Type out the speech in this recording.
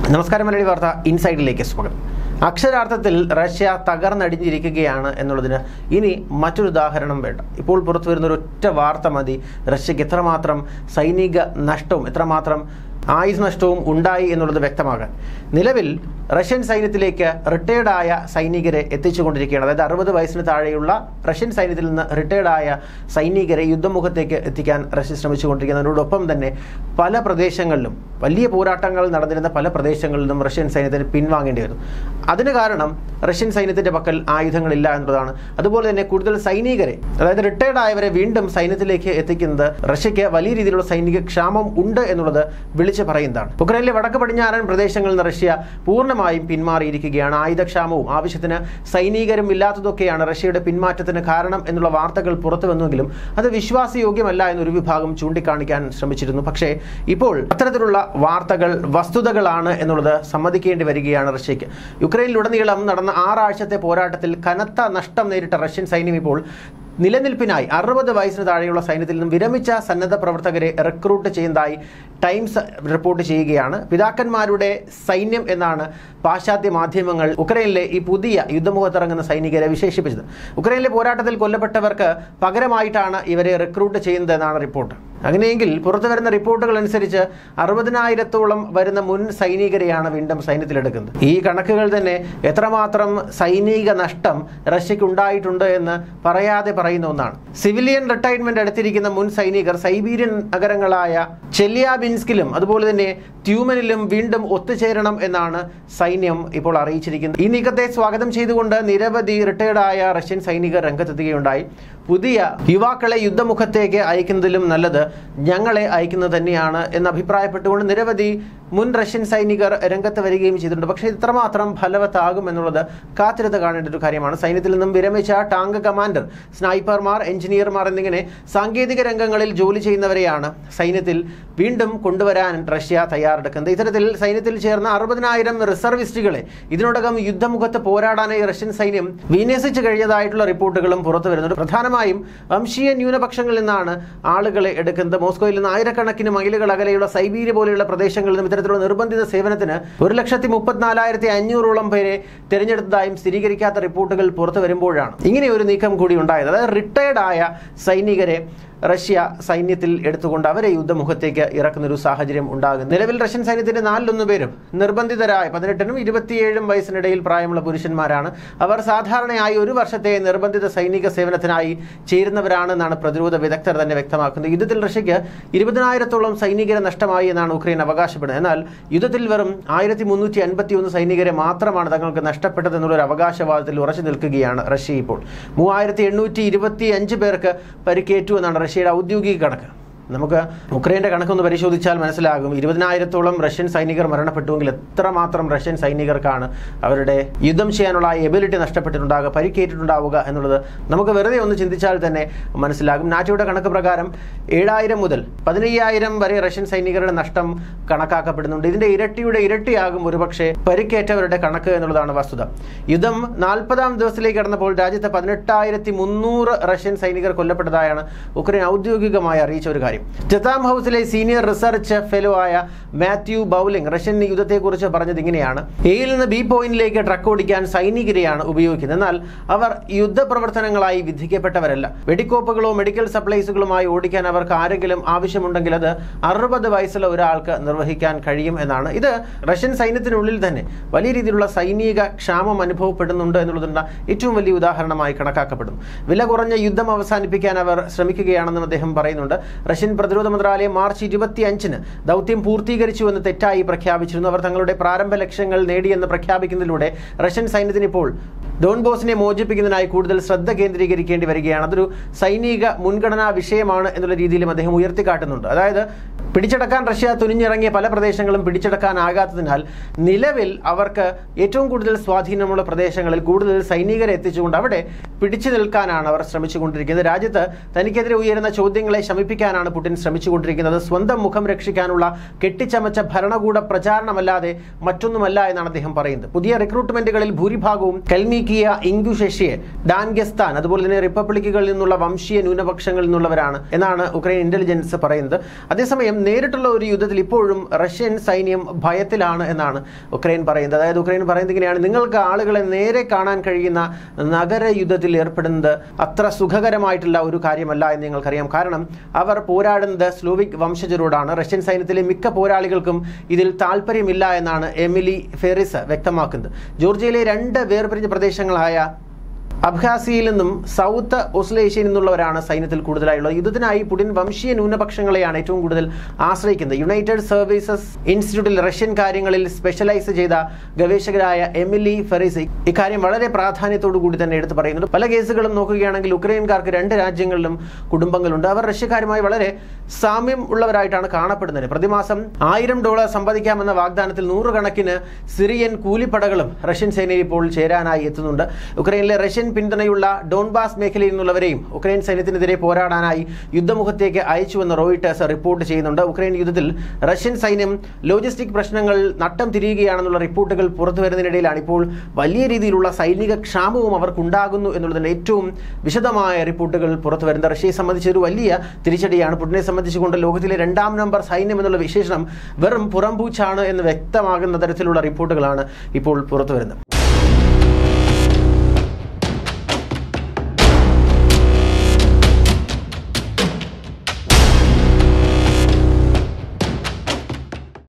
നമസ്കാരം മലയാളി വാർത്ത ഇൻസൈഡിലേക്ക് സ്വാഗതം അക്ഷരാർത്ഥത്തിൽ റഷ്യ തകർന്നടിഞ്ഞിരിക്കുകയാണ് എന്നുള്ളതിന് ഇനി മറ്റൊരു ഉദാഹരണം വേണ്ട ഇപ്പോൾ പുറത്തു വരുന്ന ഒരു ഒറ്റ വാർത്ത മതി റഷ്യക്ക് എത്രമാത്രം സൈനിക നഷ്ടവും എത്രമാത്രം ആയുധ നഷ്ടവും ഉണ്ടായി എന്നുള്ളത് വ്യക്തമാകാൻ നിലവിൽ റഷ്യൻ സൈന്യത്തിലേക്ക് റിട്ടയർഡ് ആയ സൈനികരെ എത്തിച്ചുകൊണ്ടിരിക്കുകയാണ് അതായത് അറുപത് വയസ്സിന് താഴെയുള്ള റഷ്യൻ സൈന്യത്തിൽ നിന്ന് റിട്ടയർഡ് ആയ സൈനികരെ യുദ്ധമുഖത്തേക്ക് എത്തിക്കാൻ റഷ്യ ശ്രമിച്ചുകൊണ്ടിരിക്കുന്നതിനോടൊപ്പം തന്നെ പല പ്രദേശങ്ങളിലും വലിയ പോരാട്ടങ്ങൾ നടന്നിരുന്ന പല പ്രദേശങ്ങളിൽ നിന്നും റഷ്യൻ സൈന്യത്തിന് പിൻവാങ്ങേണ്ടി വരുന്നു അതിന് കാരണം റഷ്യൻ സൈന്യത്തിന്റെ പക്കൽ ആയുധങ്ങളില്ല എന്നുള്ളതാണ് അതുപോലെ തന്നെ കൂടുതൽ സൈനികരെ അതായത് റിട്ടയർഡ് ആയവരെ വീണ്ടും സൈന്യത്തിലേക്ക് എത്തിക്കുന്നത് റഷ്യക്ക് വലിയ രീതിയിലുള്ള സൈനിക ക്ഷാമം ഉണ്ട് എന്നുള്ളത് വിളിച്ചു പറയുന്നതാണ് ഉക്രൈനിലെ വടക്ക് പടിഞ്ഞാറൻ പ്രദേശങ്ങളിൽ നിന്ന് റഷ്യ പൂർണ്ണമായും പിന്മാറിയിരിക്കുകയാണ് ആയുധക്ഷാമവും ആവശ്യത്തിന് സൈനികരും ഇല്ലാത്തതൊക്കെയാണ് റഷ്യയുടെ പിന്മാറ്റത്തിന് കാരണം എന്നുള്ള വാർത്തകൾ പുറത്തു വന്നുവെങ്കിലും അത് വിശ്വാസയോഗ്യമല്ല എന്നൊരു വിഭാഗം ചൂണ്ടിക്കാണിക്കാൻ ശ്രമിച്ചിരുന്നു പക്ഷേ ഇപ്പോൾ അത്തരത്തിലുള്ള വാർത്തകൾ വസ്തുതകളാണ് എന്നുള്ളത് സമ്മതിക്കേണ്ടി വരികയാണ് റഷ്യക്ക് യുക്രൈനിലുടനീളം നടന്ന ആറാഴ്ചത്തെ പോരാട്ടത്തിൽ കനത്ത നഷ്ടം നേരിട്ട റഷ്യൻ സൈന്യം ഇപ്പോൾ നിലനിൽപ്പിനായി അറുപത് വയസ്സിന് താഴെയുള്ള സൈന്യത്തിൽ നിന്നും വിരമിച്ച സന്നദ്ധ പ്രവർത്തകരെ റിക്രൂട്ട് ചെയ്യുന്നതായി ടൈംസ് റിപ്പോർട്ട് ചെയ്യുകയാണ് പിതാക്കന്മാരുടെ സൈന്യം എന്നാണ് പാശ്ചാത്യ മാധ്യമങ്ങൾ ഉക്രൈനിലെ ഈ പുതിയ യുദ്ധമുഖത്തിറങ്ങുന്ന സൈനികരെ വിശേഷിപ്പിച്ചത് ഉക്രൈനിലെ പോരാട്ടത്തിൽ കൊല്ലപ്പെട്ടവർക്ക് പകരമായിട്ടാണ് ഇവരെ റിക്രൂട്ട് ചെയ്യുന്നത് എന്നാണ് റിപ്പോർട്ട് അങ്ങനെയെങ്കിൽ പുറത്തു വരുന്ന റിപ്പോർട്ടുകൾ അനുസരിച്ച് അറുപതിനായിരത്തോളം വരുന്ന മുൻ സൈനികരെയാണ് വീണ്ടും സൈന്യത്തിലെടുക്കുന്നത് ഈ കണക്കുകൾ തന്നെ എത്രമാത്രം സൈനിക നഷ്ടം റഷ്യക്ക് ഉണ്ടായിട്ടുണ്ട് എന്ന് പറയാതെ പറയുന്ന ഒന്നാണ് സിവിലിയൻ റിട്ടയർമെന്റ് എടുത്തിരിക്കുന്ന മുൻ സൈനികർ സൈബീരിയൻ നഗരങ്ങളായ ചെല്യാബിൻസ്കിലും അതുപോലെ തന്നെ ട്യൂമനിലും വീണ്ടും ഒത്തുചേരണം എന്നാണ് സൈന്യം ഇപ്പോൾ അറിയിച്ചിരിക്കുന്നത് ഈ നീക്കത്തെ സ്വാഗതം ചെയ്തുകൊണ്ട് നിരവധി റിട്ടയർഡായ റഷ്യൻ സൈനികർ രംഗത്തെത്തുകയുണ്ടായി പുതിയ യുവാക്കളെ യുദ്ധമുഖത്തേക്ക് അയക്കുന്നതിലും നല്ലത് ഞങ്ങളെ അയക്കുന്നത് തന്നെയാണ് എന്ന് അഭിപ്രായപ്പെട്ടുകൊണ്ട് നിരവധി മുൻ റഷ്യൻ സൈനികർ രംഗത്ത് വരികയും ചെയ്തിട്ടുണ്ട് പക്ഷേ ഇത്രമാത്രം ഫലവത്താകും എന്നുള്ളത് കാത്തിരുത്ത് കാണേണ്ട ഒരു കാര്യമാണ് സൈന്യത്തിൽ നിന്നും വിരമിച്ച ടാങ്ക് കമാൻഡർ സ്നൈപ്പർമാർ എഞ്ചിനീയർമാർ എന്നിങ്ങനെ സാങ്കേതിക രംഗങ്ങളിൽ ജോലി ചെയ്യുന്നവരെയാണ് സൈന്യത്തിൽ വീണ്ടും കൊണ്ടുവരാൻ റഷ്യ തയ്യാറെടുക്കുന്നത് ഇത്തരത്തിൽ സൈന്യത്തിൽ ചേർന്ന അറുപതിനായിരം റിസർവിസ്റ്റുകളെ ഇതിനോടകം യുദ്ധമുഖത്ത് പോരാടാനായി റഷ്യൻ സൈന്യം വിന്യസിച്ചു കഴിഞ്ഞതായിട്ടുള്ള റിപ്പോർട്ടുകളും പുറത്തു വരുന്നുണ്ട് പ്രധാനമായും വംശീയ ന്യൂനപക്ഷങ്ങളിൽ നിന്നാണ് ആളുകളെ എടുക്കുന്നത് മോസ്കോയിൽ നിന്ന് ആയിരക്കണക്കിന് മൈലുകൾ അകലെയുള്ള സൈബീരിയ പോലെയുള്ള പ്രദേശങ്ങളിൽ നിന്നും ഇത്തരത്തിലുള്ള നിർബന്ധിത സേവനത്തിന് ഒരു ലക്ഷത്തി മുപ്പത്തിനാലായിരത്തി അഞ്ഞൂറോളം പേരെ തിരഞ്ഞെടുത്തതായും സ്ഥിരീകരിക്കാത്ത റിപ്പോർട്ടുകൾ പുറത്തു വരുമ്പോഴാണ് ഇങ്ങനെ ഒരു നീക്കം കൂടി ഉണ്ടായത് അതായത് റിട്ടയർഡ് ആയ സൈനികരെ റഷ്യ സൈന്യത്തിൽ എടുത്തുകൊണ്ട് അവരെ യുദ്ധമുഖത്തേക്ക് ഇറക്കുന്ന ഒരു സാഹചര്യം ഉണ്ടാകുന്നു നിലവിൽ റഷ്യൻ സൈന്യത്തിന്റെ നാലിലൊന്ന് പേരും നിർബന്ധിതരായ പതിനെട്ടിനും ഇരുപത്തിയേഴും വയസ്സിനിടയിൽ പ്രായമുള്ള പുരുഷന്മാരാണ് അവർ സാധാരണയായി ഒരു വർഷത്തെ നിർബന്ധിത സൈനിക സേവനത്തിനായി ചേരുന്നവരാണെന്നാണ് പ്രതിരോധ വിദഗ്ധർ തന്നെ വ്യക്തമാക്കുന്നത് യുദ്ധത്തിൽ റഷ്യക്ക് ഇരുപതിനായിരത്തോളം സൈനികരെ നഷ്ടമായി എന്നാണ് ഉക്രൈൻ അവകാശപ്പെടുന്നത് എന്നാൽ യുദ്ധത്തിൽ വെറും ആയിരത്തി മുന്നൂറ്റി അൻപത്തി ഒന്ന് സൈനികരെ മാത്രമാണ് തങ്ങൾക്ക് നഷ്ടപ്പെട്ടത് എന്നുള്ള ഒരു അവകാശവാദത്തിൽ ഉറച്ചു നിൽക്കുകയാണ് റഷ്യ ഇപ്പോൾ മൂവായിരത്തി എണ്ണൂറ്റി ഇരുപത്തി അഞ്ച് പേർക്ക് പരിക്കേറ്റു എന്നാണ് റഷ്യയുടെ ഔദ്യോഗിക കണക്ക് നമുക്ക് ഉക്രൈൻ്റെ കണക്കൊന്ന് പരിശോധിച്ചാൽ മനസ്സിലാകും ഇരുപതിനായിരത്തോളം റഷ്യൻ സൈനികർ മരണപ്പെട്ടുവെങ്കിൽ എത്രമാത്രം റഷ്യൻ സൈനികർക്കാണ് അവരുടെ യുദ്ധം ചെയ്യാനുള്ള ആ എബിലിറ്റി നഷ്ടപ്പെട്ടിട്ടുണ്ടാകുക പരിക്കേറ്റിട്ടുണ്ടാവുക എന്നുള്ളത് നമുക്ക് വെറുതെ ഒന്ന് ചിന്തിച്ചാൽ തന്നെ മനസ്സിലാകും നാറ്റോയുടെ കണക്ക് പ്രകാരം ഏഴായിരം മുതൽ പതിനയ്യായിരം വരെ റഷ്യൻ സൈനികരുടെ നഷ്ടം കണക്കാക്കപ്പെടുന്നുണ്ട് ഇതിന്റെ ഇരട്ടിയുടെ ഇരട്ടിയാകും ഒരുപക്ഷെ പരിക്കേറ്റവരുടെ കണക്ക് എന്നുള്ളതാണ് വസ്തുത യുദ്ധം നാൽപ്പതാം ദിവസത്തിലേക്ക് കടന്നപ്പോൾ രാജ്യത്തെ പതിനെട്ടായിരത്തി മുന്നൂറ് റഷ്യൻ സൈനികർ കൊല്ലപ്പെട്ടതായാണ് ഉക്രൈൻ ഔദ്യോഗികമായി അറിയിച്ച ഒരു കാര്യം ടെത്താം ഹൗസിലെ സീനിയർ റിസർച്ച് ഫെലോ ആയ മാത്യു ബൗലിംഗ് റഷ്യൻ യുദ്ധത്തെക്കുറിച്ച് പറഞ്ഞത് ഇങ്ങനെയാണ് എയിൽ നിന്ന് ബി പോയിന്റിലേക്ക് ട്രക്ക് ഓടിക്കാൻ സൈനികരെയാണ് ഉപയോഗിക്കുന്നത് എന്നാൽ അവർ യുദ്ധപ്രവർത്തനങ്ങളായി വിധിക്കപ്പെട്ടവരല്ല വെടിക്കോപ്പുകളോ മെഡിക്കൽ സപ്ലൈസുകളുമായി ഓടിക്കാൻ അവർക്ക് ആരെങ്കിലും ആവശ്യമുണ്ടെങ്കിൽ അത് അറുപത് വയസ്സുള്ള ഒരാൾക്ക് നിർവഹിക്കാൻ കഴിയും എന്നാണ് ഇത് റഷ്യൻ സൈന്യത്തിനുള്ളിൽ തന്നെ വലിയ രീതിയിലുള്ള സൈനിക ക്ഷാമം അനുഭവപ്പെടുന്നുണ്ട് എന്നുള്ളതിനുള്ള ഏറ്റവും വലിയ ഉദാഹരണമായി കണക്കാക്കപ്പെടുന്നു വില കുറഞ്ഞ യുദ്ധം അവസാനിപ്പിക്കാൻ അവർ ശ്രമിക്കുകയാണെന്നും അദ്ദേഹം പറയുന്നുണ്ട് റഷ്യൻ പ്രതിരോധ മന്ത്രാലയം മാർച്ച് ഇരുപത്തി അഞ്ചിന് ദൗത്യം പൂർത്തീകരിച്ചുവെന്ന് തെറ്റായി പ്രഖ്യാപിച്ചിരുന്നു അവർ തങ്ങളുടെ പ്രാരംഭ ലക്ഷ്യങ്ങൾ നേടിയെന്ന് പ്രഖ്യാപിക്കുന്നതിലൂടെ റഷ്യൻ സൈന്യത്തിന് ഇപ്പോൾ ഡോൺ ബോസിനെ മോചിപ്പിക്കുന്നതിനായി കൂടുതൽ ശ്രദ്ധ കേന്ദ്രീകരിക്കേണ്ടി വരികയാണ് അതൊരു സൈനിക മുൻഗണനാ വിഷയമാണ് എന്നുള്ള രീതിയിലും അദ്ദേഹം ഉയർത്തിക്കാട്ടുന്നുണ്ട് അതായത് പിടിച്ചടക്കാൻ റഷ്യ തുനിഞ്ഞിറങ്ങിയ പല പ്രദേശങ്ങളും പിടിച്ചടക്കാനാകാത്തതിനാൽ നിലവിൽ അവർക്ക് ഏറ്റവും കൂടുതൽ സ്വാധീനമുള്ള പ്രദേശങ്ങളിൽ കൂടുതൽ സൈനികരെ എത്തിച്ചുകൊണ്ട് അവിടെ പിടിച്ചു നിൽക്കാനാണ് അവർ ശ്രമിച്ചുകൊണ്ടിരിക്കുന്നത് രാജ്യത്ത് തനിക്കെതിരെ ഉയരുന്ന ചോദ്യങ്ങളെ ശമിപ്പിക്കാനാണ് പുടിൻ ശ്രമിച്ചുകൊണ്ടിരിക്കുന്നത് സ്വന്തം മുഖം രക്ഷിക്കാനുള്ള കെട്ടിച്ചമച്ച ഭരണകൂട പ്രചാരണമല്ലാതെ മറ്റൊന്നുമല്ല എന്നാണ് അദ്ദേഹം പറയുന്നത് പുതിയ റിക്രൂട്ട്മെന്റുകളിൽ ഭൂരിഭാഗവും കൽമി കിർഗിക്കിയ ഇംഗുഷെഷ്യയെ ഡാൻഗെസ്താൻ അതുപോലെ തന്നെ റിപ്പബ്ലിക്കുകളിൽ നിന്നുള്ള വംശീയ ന്യൂനപക്ഷങ്ങളിൽ നിന്നുള്ളവരാണ് എന്നാണ് ഉക്രൈൻ ഇന്റലിജൻസ് പറയുന്നത് അതേസമയം നേരിട്ടുള്ള ഒരു യുദ്ധത്തിൽ ഇപ്പോഴും റഷ്യൻ സൈന്യം ഭയത്തിലാണ് എന്നാണ് ഉക്രൈൻ പറയുന്നത് അതായത് ഉക്രൈൻ പറയുന്നത് ഇങ്ങനെയാണ് നിങ്ങൾക്ക് ആളുകളെ നേരെ കാണാൻ കഴിയുന്ന നഗര യുദ്ധത്തിൽ ഏർപ്പെടുന്നത് അത്ര സുഖകരമായിട്ടുള്ള ഒരു കാര്യമല്ല എന്ന് നിങ്ങൾക്കറിയാം കാരണം അവർ പോരാടുന്നത് സ്ലോവിക് വംശജരോടാണ് റഷ്യൻ സൈന്യത്തിലെ മിക്ക പോരാളികൾക്കും ഇതിൽ താല്പര്യമില്ല എന്നാണ് എമിലി ഫെറിസ് വ്യക്തമാക്കുന്നത് ജോർജിയയിലെ രണ്ട് വേർപിരിഞ്ഞ പ്രദേശങ്ങളായ അബ്ഖാസിയയിൽ നിന്നും സൗത്ത് ഓസ്ലേഷ്യയിൽ നിന്നുള്ളവരാണ് സൈന്യത്തിൽ കൂടുതലായുള്ളത് യുദ്ധത്തിനായി പുടിൻ വംശീയ ന്യൂനപക്ഷങ്ങളെയാണ് ഏറ്റവും കൂടുതൽ ആശ്രയിക്കുന്നത് യുണൈറ്റഡ് സർവീസസ് ഇൻസ്റ്റിറ്റ്യൂട്ടിൽ റഷ്യൻ കാര്യങ്ങളിൽ സ്പെഷ്യലൈസ് ചെയ്ത ഗവേഷകരായ എമിലി ഫെറിസ് ഇക്കാര്യം വളരെ പ്രാധാന്യത്തോടു കൂടി തന്നെ എടുത്തു പറയുന്നുണ്ട് പല കേസുകളും നോക്കുകയാണെങ്കിൽ ഉക്രൈൻകാർക്ക് രണ്ട് രാജ്യങ്ങളിലും കുടുംബങ്ങളുണ്ട് അവർ റഷ്യക്കാരുമായി വളരെ സാമ്യം ഉള്ളവരായിട്ടാണ് കാണപ്പെടുന്നത് പ്രതിമാസം ആയിരം ഡോളർ സമ്പാദിക്കാമെന്ന വാഗ്ദാനത്തിൽ നൂറുകണക്കിന് സിറിയൻ കൂലിപ്പടകളും റഷ്യൻ സേനയിൽ ഇപ്പോൾ ചേരാനായി എത്തുന്നുണ്ട് ഉക്രൈനിലെ റഷ്യൻ പിന്തുണയുള്ള ഡോൺബാസ് മേഖലയിൽ നിന്നുള്ളവരെയും ഉക്രൈൻ സൈന്യത്തിനെതിരെ പോരാടാനായി യുദ്ധമുഖത്തേക്ക് അയച്ചുവെന്ന് റോയിട്ടേഴ്സ് റിപ്പോർട്ട് ചെയ്യുന്നുണ്ട് ഉക്രൈൻ യുദ്ധത്തിൽ റഷ്യൻ സൈന്യം ലോജിസ്റ്റിക് പ്രശ്നങ്ങൾ നട്ടം തിരിയുകയാണെന്നുള്ള റിപ്പോർട്ടുകൾ പുറത്തു വരുന്നതിനിടയിലാണ് ഇപ്പോൾ വലിയ രീതിയിലുള്ള സൈനിക ക്ഷാമവും അവർക്കുണ്ടാകുന്നു എന്നുള്ളതിന്റെ ഏറ്റവും വിശദമായ റിപ്പോർട്ടുകൾ പുറത്തു വരുന്നത് റഷ്യയെ സംബന്ധിച്ച് ഒരു വലിയ തിരിച്ചടിയാണ് പുടിനെ സംബന്ധിച്ചുകൊണ്ട് ലോകത്തിലെ രണ്ടാം നമ്പർ സൈന്യം എന്നുള്ള വിശേഷണം വെറും പുറംപൂച്ചാണ് എന്ന് വ്യക്തമാകുന്ന തരത്തിലുള്ള റിപ്പോർട്ടുകളാണ് ഇപ്പോൾ പുറത്തു വരുന്നത്